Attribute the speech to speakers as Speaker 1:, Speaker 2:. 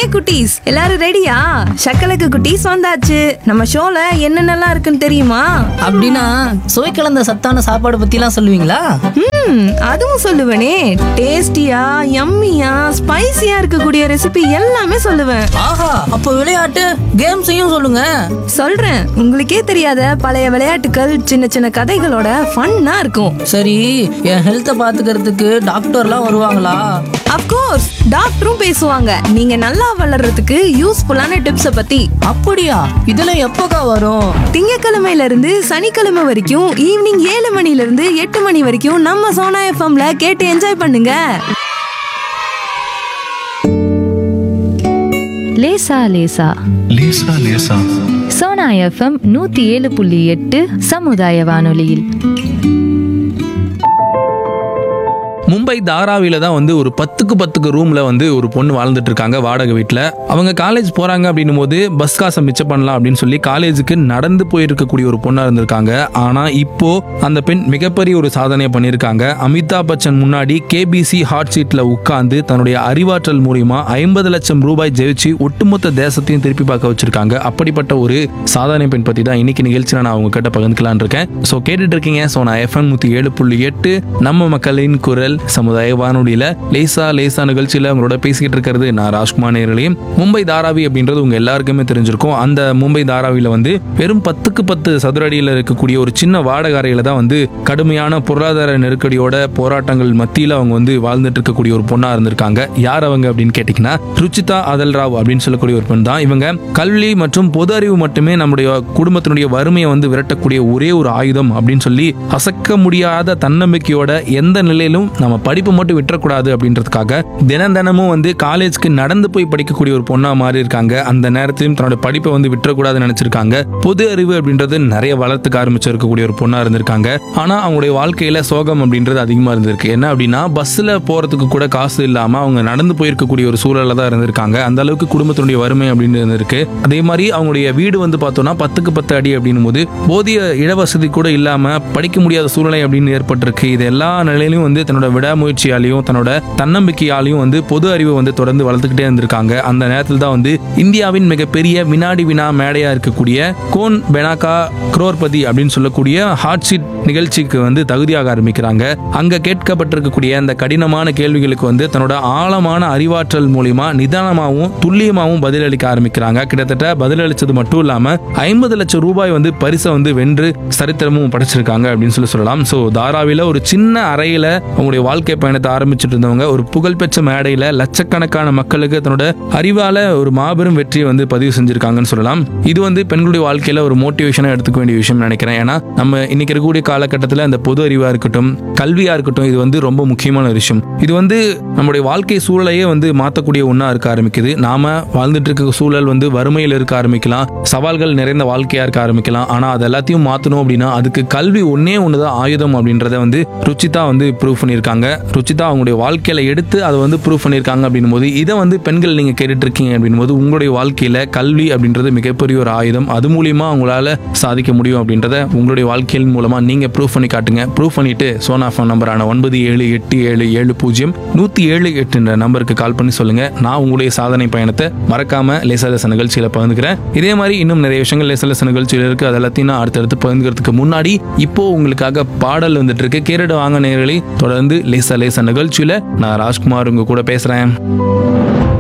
Speaker 1: hi குட்டீஸ் எல்லாரும் ரெடியா சக்கலக்கு குட்டீஸ் வந்தாச்சு நம்ம ஷோல என்னென்னலாம் இருக்குன்னு தெரியுமா
Speaker 2: அப்படின்னா சுவை கலந்த சத்தான சாப்பாடு பத்திலாம் சொல்லுவீங்களா
Speaker 1: ம் அதுவும் சொல்லுவேனே டேஸ்டியா யம்மியா ஸ்பைசியா இருக்கக்கூடிய ரெசிபி எல்லாமே சொல்லுவேன்
Speaker 2: ஆஹா அப்போ விளையாட்டு கேம்ஸையும் சொல்லுங்க
Speaker 1: சொல்றேன் உங்களுக்கே தெரியாத பழைய விளையாட்டுகள் சின்ன சின்ன கதைகளோட ஃபன்னா இருக்கும்
Speaker 2: சரி என் ஹெல்த்தை பாத்துக்கிறதுக்கு டாக்டர்லாம் வருவாங்களா
Speaker 1: அப்கோர்ஸ் டாக்டரும் பேசுவாங்க நீங்க நல்லா வளர்றதுக்கு யூஸ்ஃபுல்லான டிப்ஸை பத்தி
Speaker 2: அப்படியா இதெல்லாம் எப்போக்கா வரும்
Speaker 1: திங்கக்கிழமையில இருந்து சனிக்கிழமை வரைக்கும் ஈவினிங் ஏழு மணில இருந்து எட்டு மணி வரைக்கும் நம்ம சோனா எஃப்எம்ல கேட்டு என்ஜாய் பண்ணுங்க
Speaker 3: லேசா லேசா
Speaker 4: லேசா லேசா
Speaker 3: சோனா எஃப்எம் நூத்தி ஏழு புள்ளி எட்டு சமுதாய வானொலியில்
Speaker 5: மும்பை தாராவில தான் வந்து ஒரு பத்துக்கு பத்துக்கு ரூம்ல வந்து ஒரு பொண்ணு வாழ்ந்துட்டு இருக்காங்க வாடகை வீட்டில் அவங்க காலேஜ் போறாங்க அப்படின்னும் போது பஸ் காசை மிச்சம் பண்ணலாம் அப்படின்னு சொல்லி காலேஜுக்கு நடந்து போயிருக்கக்கூடிய ஒரு பொண்ணா இருந்திருக்காங்க ஆனா இப்போ அந்த பெண் மிகப்பெரிய ஒரு சாதனையை பண்ணியிருக்காங்க அமிதாப் பச்சன் முன்னாடி கேபிசி ஹாட் சீட்ல உட்கார்ந்து தன்னுடைய அறிவாற்றல் மூலியமா ஐம்பது லட்சம் ரூபாய் ஜெயிச்சு ஒட்டுமொத்த தேசத்தையும் திருப்பி பார்க்க வச்சிருக்காங்க அப்படிப்பட்ட ஒரு சாதனை பெண் பத்தி தான் இன்னைக்கு நிகழ்ச்சியில நான் அவங்க கிட்ட பகிர்ந்துக்கலாம்னு இருக்கேன் ஸோ கேட்டுட்டு இருக்கீங்க ஸோ நான் எஃப்எம் நூத்தி ஏழு புள்ளி எட்டு நம்ம மக்களின் குரல் சமுதாய வானொலியில லேசா லேசா நிகழ்ச்சியில உங்களோட பேசிக்கிட்டு இருக்கிறது நான் ராஜ்குமார் நேரலையும் மும்பை தாராவி அப்படின்றது உங்க எல்லாருக்குமே தெரிஞ்சிருக்கும் அந்த மும்பை தாராவில வந்து வெறும் பத்துக்கு பத்து சதுர அடியில இருக்கக்கூடிய ஒரு சின்ன வாடகை அறையில தான் வந்து கடுமையான பொருளாதார நெருக்கடியோட போராட்டங்கள் மத்தியில அவங்க வந்து வாழ்ந்துட்டு இருக்கக்கூடிய ஒரு பொண்ணா இருந்திருக்காங்க யார் அவங்க அப்படின்னு கேட்டீங்கன்னா ருச்சிதா அதல் ராவ் அப்படின்னு சொல்லக்கூடிய ஒரு பெண் தான் இவங்க கல்வி மற்றும் பொது அறிவு மட்டுமே நம்முடைய குடும்பத்தினுடைய வறுமையை வந்து விரட்டக்கூடிய ஒரே ஒரு ஆயுதம் அப்படின்னு சொல்லி அசக்க முடியாத தன்னம்பிக்கையோட எந்த நிலையிலும் நம்ம படிப்பு மட்டும் விட்டுறக்கூடாது அப்படின்றதுக்காக தினம் தினமும் வந்து காலேஜ்க்கு நடந்து போய் படிக்கக்கூடிய ஒரு பொண்ணா மாறி இருக்காங்க அந்த நேரத்திலும் தன்னோட படிப்பை வந்து விட்டுறக்கூடாதுன்னு நினைச்சிருக்காங்க பொது அறிவு அப்படின்றது நிறைய வளர்த்துக்க ஆரம்பிச்சு இருக்கக்கூடிய ஒரு பொண்ணா இருந்திருக்காங்க ஆனா அவங்களுடைய வாழ்க்கையில சோகம் அப்படின்றது அதிகமா இருந்திருக்கு என்ன அப்படின்னா பஸ்ல போறதுக்கு கூட காசு இல்லாம அவங்க நடந்து போயிருக்கக்கூடிய ஒரு சூழல்ல தான் இருந்திருக்காங்க அந்த அளவுக்கு குடும்பத்தினுடைய வறுமை அப்படின்னு இருந்திருக்கு அதே மாதிரி அவங்களுடைய வீடு வந்து பார்த்தோம்னா பத்துக்கு பத்து அடி அப்படின்னும் போது போதிய இடவசதி கூட இல்லாம படிக்க முடியாத சூழ்நிலை அப்படின்னு ஏற்பட்டிருக்கு இது எல்லா நிலையிலும் வந்து தன்னோட விடாமுயற்சியாலையும் தன்னோட தன்னம்பிக்கையாலையும் வந்து பொது அறிவை வந்து தொடர்ந்து வளர்த்துக்கிட்டே இருந்திருக்காங்க அந்த நேரத்தில் தான் வந்து இந்தியாவின் மிகப்பெரிய வினாடி வினா மேடையா இருக்கக்கூடிய கோன் பெனாகா குரோர்பதி அப்படின்னு சொல்லக்கூடிய ஹாட் சீட் நிகழ்ச்சிக்கு வந்து தகுதியாக ஆரம்பிக்கிறாங்க அங்க கேட்கப்பட்டிருக்கக்கூடிய அந்த கடினமான கேள்விகளுக்கு வந்து தன்னோட ஆழமான அறிவாற்றல் மூலியமா நிதானமாகவும் துல்லியமாகவும் பதிலளிக்க ஆரம்பிக்கிறாங்க கிட்டத்தட்ட பதிலளிச்சது மட்டும் இல்லாம ஐம்பது லட்சம் ரூபாய் வந்து பரிசை வந்து வென்று சரித்திரமும் படைச்சிருக்காங்க அப்படின்னு சொல்லி சொல்லலாம் ஸோ தாராவில ஒரு சின்ன அறையில அவங்களுடைய வாழ்க்கை பயணத்தை ஆரம்பிச்சுட்டு இருந்தவங்க ஒரு புகழ்பெற்ற மேடையில லட்சக்கணக்கான மக்களுக்கு தன்னோட அறிவால ஒரு மாபெரும் வெற்றியை வந்து பதிவு செஞ்சிருக்காங்கன்னு சொல்லலாம் இது வந்து பெண்களுடைய வாழ்க்கையில ஒரு மோட்டிவேஷனா எடுத்துக்க வேண்டிய விஷயம் நினைக்கிறேன் ஏன்னா நம்ம இன்னைக்கு இருக்கக்கூடிய காலகட்டத்தில் அந்த பொது அறிவா இருக்கட்டும் கல்வியா இருக்கட்டும் இது வந்து ரொம்ப முக்கியமான ஒரு விஷயம் இது வந்து நம்முடைய வாழ்க்கை சூழலையே வந்து மாற்றக்கூடிய ஒன்றா இருக்க ஆரம்பிக்குது நாம வாழ்ந்துட்டு இருக்க சூழல் வந்து வறுமையில் இருக்க ஆரம்பிக்கலாம் சவால்கள் நிறைந்த வாழ்க்கையா இருக்க ஆரம்பிக்கலாம் ஆனா அது எல்லாத்தையும் மாற்றணும் அப்படின்னா அதுக்கு கல்வி ஒன்னே ஒன்று தான் ஆயுதம் அப்படின்றத வந்து ருச்சிதா வந்து ப்ரூவ் பண்ணியிருக்காங்க ருச்சிதா அவங்களுடைய வாழ்க்கையில எடுத்து அதை வந்து ப்ரூவ் பண்ணியிருக்காங்க அப்படின்னும் போது இதை வந்து பெண்கள் நீங்க கேட்டுட்டு இருக்கீங்க அப்படின்னும் போது உங்களுடைய வாழ்க்கையில கல்வி அப்படின்றது மிகப்பெரிய ஒரு ஆயுதம் அது மூலியமா உங்களால சாதிக்க முடியும் அப்படின்றத உங்களுடைய வாழ்க்கையின் மூலமா நீங்க ப்ரூவ் பண்ணி காட்டுங்க ப்ரூவ் பண்ணிட்டு சோனா ஃபோன் நம்பரான ஒன்பது ஏழு எட்டு ஏழு ஏழு பூஜ்ஜியம் நூத்தி ஏழு எட்டுன்ற நம்பருக்கு கால் பண்ணி சொல்லுங்க நான் உங்களுடைய சாதனை பயணத்தை மறக்காம லேசா லேசா நிகழ்ச்சியில பகிர்ந்துக்கிறேன் இதே மாதிரி இன்னும் நிறைய விஷயங்கள் லேசா லேசா நிகழ்ச்சியில் இருக்கு அது எல்லாத்தையும் நான் அடுத்தடுத்து பகிர்ந்துக்கிறதுக்கு முன்னாடி இப்போ உங்களுக்காக பாடல் வந்துட்டு இருக்கு கேரடு வாங்க நேரலை தொடர்ந்து லேசா லேசா நிகழ்ச்சியில நான் ராஜ்குமார் உங்க கூட பேசுறேன்